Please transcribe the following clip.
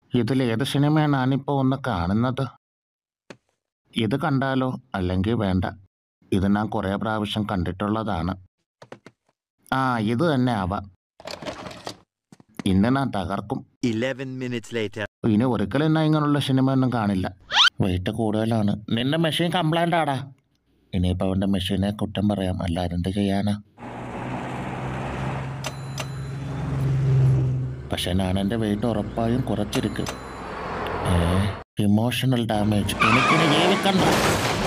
ഇതിൽ ഏത് സിനിമയാണ് ഞാനിപ്പോൾ ഒന്ന് കാണുന്നത് ഇത് കണ്ടാലോ അല്ലെങ്കിൽ വേണ്ട ഇത് ഞാൻ കുറേ പ്രാവശ്യം കണ്ടിട്ടുള്ളതാണ് ആ ഇത് തന്നെ ആവാം ഇന്ന് ഞാൻ തകർക്കും 11 minutes later. ഇനി ഒരിക്കലും ഞാൻ ഇങ്ങനെയുള്ള സിനിമ ഒന്നും കാണില്ല വെയിറ്റ് കൂടുതലാണ് നിന്റെ മെഷീൻ കംപ്ലൈൻ്റ് ആടാ ഇനിയിപ്പോൾ അവൻ്റെ മെഷീനെ കുറ്റം പറയാം അല്ലാതെ എന്ത് ചെയ്യാനാ പക്ഷെ ഞാൻ എൻ്റെ വെയിറ്റ് ഉറപ്പായും കുറച്ചിരിക്കും ഏ ഇമോഷണൽ ഡാമേജ് എനിക്കിനി ജീവിക്കണ്ട